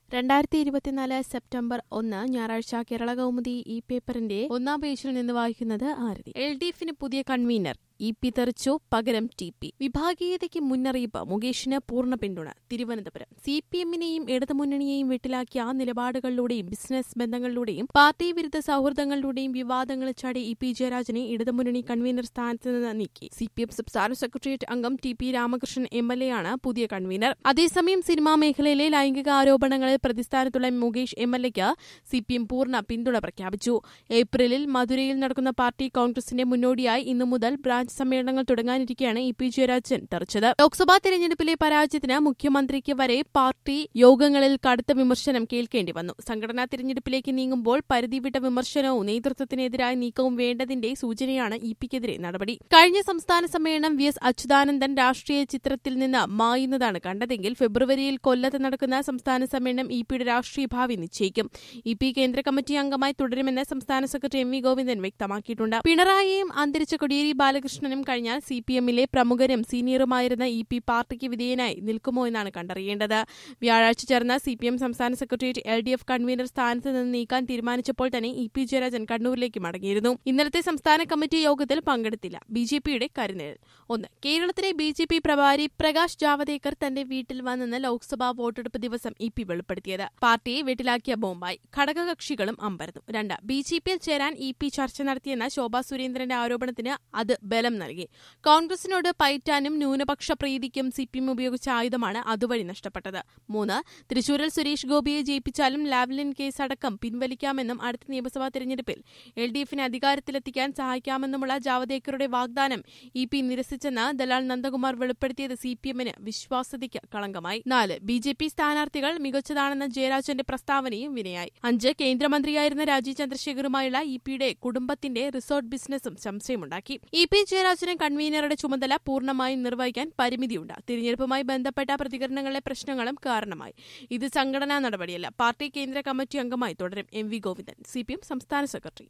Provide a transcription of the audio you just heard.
രണ്ടായിരത്തി ഇരുപത്തിനാല് സെപ്റ്റംബർ ഒന്ന് ഞായറാഴ്ച കേരള കൗമുദി ഈ പേപ്പറിന്റെ ഒന്നാം പേജിൽ നിന്ന് വായിക്കുന്നത് ആരതി എൽ ഡി എഫിന് പുതിയ കൺവീനർ ഇ പി തെറിച്ചു പകരം ടി പി വിഭാഗീയതയ്ക്ക് മുന്നറിയിപ്പ് മുകേഷിന് പൂർണ്ണ പിന്തുണ തിരുവനന്തപുരം സി പി എമ്മിനെയും ഇടതുമുന്നണിയെയും വെട്ടിലാക്കിയ നിലപാടുകളിലൂടെയും ബിസിനസ് ബന്ധങ്ങളിലൂടെയും പാർട്ടി വിരുദ്ധ സൗഹൃദങ്ങളിലൂടെയും വിവാദങ്ങൾ ചാടി ഇ പി ജയരാജനെ ഇടതുമുന്നണി കൺവീനർ സ്ഥാനത്ത് നിന്ന് നീക്കി സി പി എം സംസ്ഥാന സെക്രട്ടേറിയറ്റ് അംഗം T P Ramakrishnan M L A ആണ് പുതിയ കൺവീനർ അതേസമയം സിനിമാ മേഖലയിലെ ലൈംഗിക ആരോപണങ്ങളിൽ പ്രതിസ്ഥാനത്തുള്ള മുകേഷ് എം എൽ എക്ക് സി പി എം പൂർണ്ണ പിന്തുണ പ്രഖ്യാപിച്ചു ഏപ്രിലിൽ മധുരയിൽ നടക്കുന്ന പാർട്ടി കോൺഗ്രസിന്റെ മുന്നോടിയായി ഇന്നു മുതൽ ബ്രാഞ്ച് സമ്മേളനങ്ങൾ തുടങ്ങാനിരിക്കെയാണ് ഇ പി ജയരാജൻ തെറിച്ചത് ലോക്സഭാ തെരഞ്ഞെടുപ്പിലെ പരാജയത്തിന് മുഖ്യമന്ത്രിക്ക് വരെ പാർട്ടി യോഗങ്ങളിൽ കടുത്ത വിമർശനം കേൾക്കേണ്ടി വന്നു സംഘടനാ തെരഞ്ഞെടുപ്പിലേക്ക് നീങ്ങുമ്പോൾ പരിധിവിട്ട വിമർശനവും നേതൃത്വത്തിനെതിരായ നീക്കവും വേണ്ടതിന്റെ സൂചനയാണ് ഇ പിക്കെതിരെ നടപടി കഴിഞ്ഞ സംസ്ഥാന സമ്മേളനം വി എസ് അച്യുതാനന്ദൻ രാഷ്ട്രീയ ചിത്രത്തിൽ നിന്ന് മായുന്നതാണ് കണ്ടതെങ്കിൽ ഫെബ്രുവരിയിൽ കൊല്ലത്ത് നടക്കുന്ന സംസ്ഥാന സമ്മേളനം ഇ പിയുടെ രാഷ്ട്രീയ ഭാവി നിശ്ചയിക്കും ഇ പി കേന്ദ്ര കമ്മിറ്റി അംഗമായി തുടരുമെന്ന് സംസ്ഥാന സെക്രട്ടറി എം വി ഗോവിന്ദൻ വ്യക്തമാക്കിയിട്ടുണ്ട് പിണറായിയും അന്തരിച്ച കൊടിയേരി ബാലകൃഷ്ണനും കഴിഞ്ഞാൽ സി പി എമ്മിലെ പ്രമുഖരും സീനിയറുമായിരുന്ന ഇ പി പാർട്ടിക്ക് വിധേയനായി നിൽക്കുമോ എന്നാണ് കണ്ടറിയേണ്ടത് വ്യാഴാഴ്ച ചേർന്ന സി പി എം സംസ്ഥാന secretariat L D F convener സ്ഥാനത്ത് നിന്ന് നീക്കാൻ തീരുമാനിച്ചപ്പോൾ തന്നെ ഇ പി ജയരാജൻ കണ്ണൂരിലേക്ക് മടങ്ങിയിരുന്നു ഇന്നലത്തെ സംസ്ഥാന കമ്മിറ്റി യോഗത്തിൽ പങ്കെടുത്തില്ല ബി ജെ പിയുടെ കരുനിഴൽ ഒന്ന് കേരളത്തിലെ ബി ജെ പി പ്രഭാരി പ്രകാശ് ജാവദേക്കർ തന്റെ വീട്ടിൽ വന്നെന്ന് ലോക്സഭാ വോട്ടെടുപ്പ് ദിവസം ഇ പി വെളിപ്പെടുത്തിയത് പാർട്ടിയെ വീട്ടിലാക്കിയ ബോംബായി ഘടകകക്ഷികളും അമ്പരന്നു രണ്ട് ബി ജെ പിയിൽ ചേരാൻ ഇ പി ചർച്ച നടത്തിയെന്ന ശോഭാ സുരേന്ദ്രന്റെ ആരോപണത്തിന് അത് ബലം നൽകി കോൺഗ്രസിനോട് പയറ്റാനും ന്യൂനപക്ഷ പ്രീതിക്കും സി പി എം ഉപയോഗിച്ച ആയുധമാണ് അതുവഴി നഷ്ടപ്പെട്ടത് മൂന്ന് തൃശൂരിൽ സുരേഷ് ഗോപിയെ ജയിപ്പിച്ചാലും ലാവ്ലിൻ കേസ് അടക്കം പിൻവലിക്കാമെന്നും അടുത്ത നിയമസഭാ തെരഞ്ഞെടുപ്പിൽ എൽ ഡി എഫിനെ അധികാരത്തിലെത്തിക്കാൻ സഹായിക്കാമെന്നുമുള്ള ജാവദേക്കറുടെ വാഗ്ദാനം ഇ പി നിരസിച്ചെന്ന് ദലാൽ നന്ദകുമാർ വെളിപ്പെടുത്തിയത് സി പി എമ്മിന് വിശ്വാസ്യതയ്ക്ക് കളങ്കമായി നാല് ബി ജെ പി സ്ഥാനാർത്ഥികൾ മികച്ചതാണെന്ന ജയരാജന്റെ പ്രസ്താവനയും വിനയായി അഞ്ച് കേന്ദ്രമന്ത്രിയായിരുന്ന രാജീവ് ചന്ദ്രശേഖറുമായുള്ള ഇ പിയുടെ കുടുംബത്തിന്റെ റിസോർട്ട് ബിസിനസ്സും സംശയമുണ്ടാക്കി ഇ പി ജയരാജന് കൺവീനറുടെ ചുമതല പൂർണ്ണമായും നിർവഹിക്കാൻ പരിമിതിയുണ്ട് തിരഞ്ഞെടുപ്പുമായി ബന്ധപ്പെട്ട പ്രതികരണങ്ങളിലെ പ്രശ്നങ്ങളും കാരണമായി ഇത് സംഘടനാ നടപടിയല്ല പാർട്ടി കേന്ദ്ര കമ്മിറ്റി അംഗമായി തുടരും M V Govindan C P M സംസ്ഥാന സെക്രട്ടറി